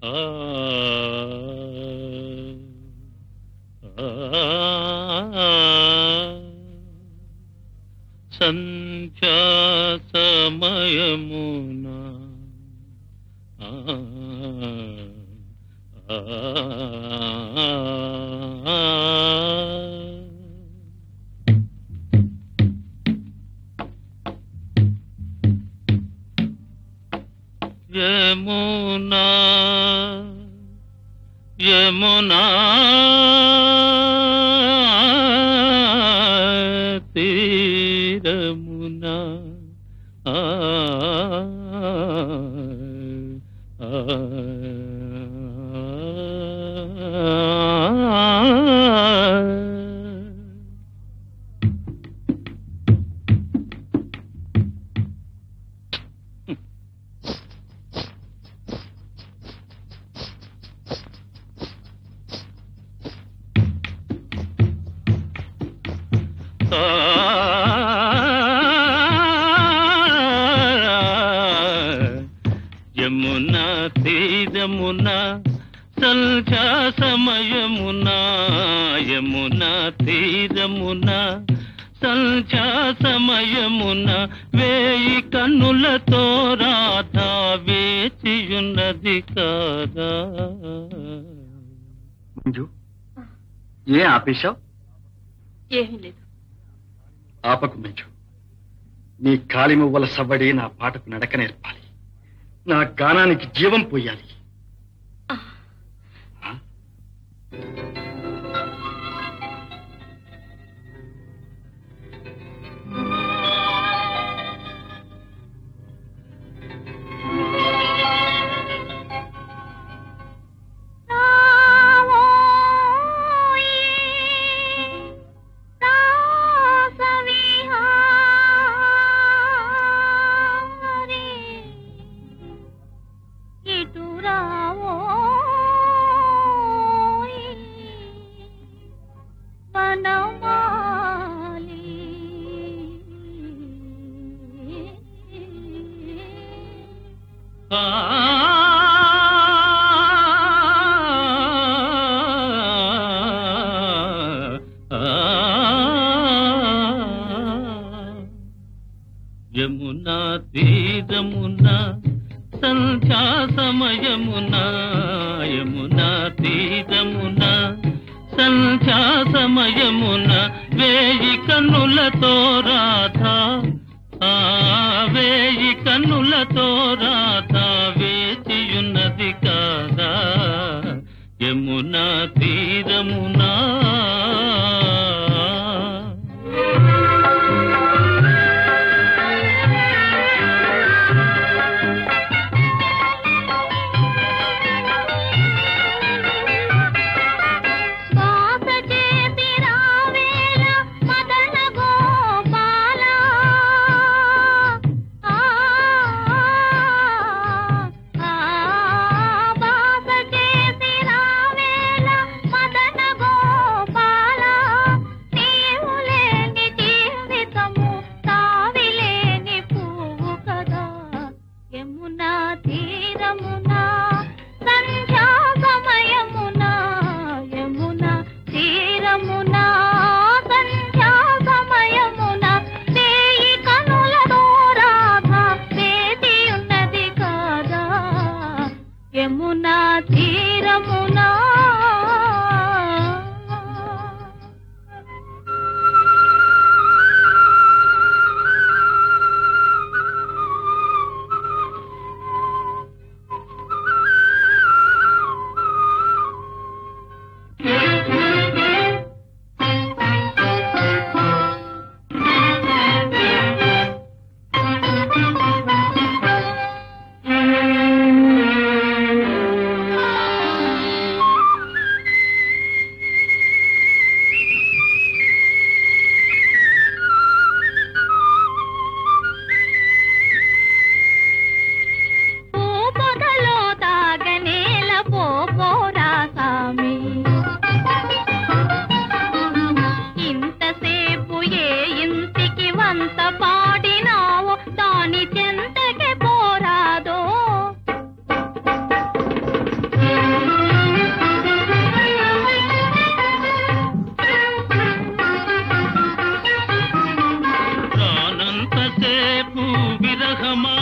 ఆ సంధ్యా సమయమున ఆ యమునా యమునా తీరమున ఆ ఆ యమున తీరమున సంధ్యా సమయమున యమున తీరమున సంధ్యా సమయమున వేయి కన్నులతో రాధా వేచియున్నది కాదా మంజు ఏ ఆపేశావు ఏమీ లేదు ఆపకు మంజు నీ కాలి మువ్వల సవ్వడి నా పాటకు నడక నేర్పాలి నా గానానికి జీవం పోయాలి ఆ? యమునా తీరమున సంధ్యా సమయమున యమునా తీరమున సంధ్యా సమయమున వేయి కన్నులతో రాధా ఆ వేయి కన్నులతో రాధా వేచియున్నది కాదా యమునా తీరమునా బాస చేసి రావేల మదన గోపాల ఆ ఆ బాస చేసి రావేల మదన గోపాల నీవు లేని జీవితము తావిలేని పువ్వు కదా యమునా తీరమున సంధ్యా సమయమున యమున తీరమున సంధ్యా సమయమున వేయి కనులతో రాధ వేది ఉన్నది కాదా యమునా తీరమున పొదలో తాగనేల పోపోరా సామి ఇంతసేపు ఏ ఇంటికి వంత పాడినావో దాని చెంతకి పోరాదో ఎంతసేపు విరహమా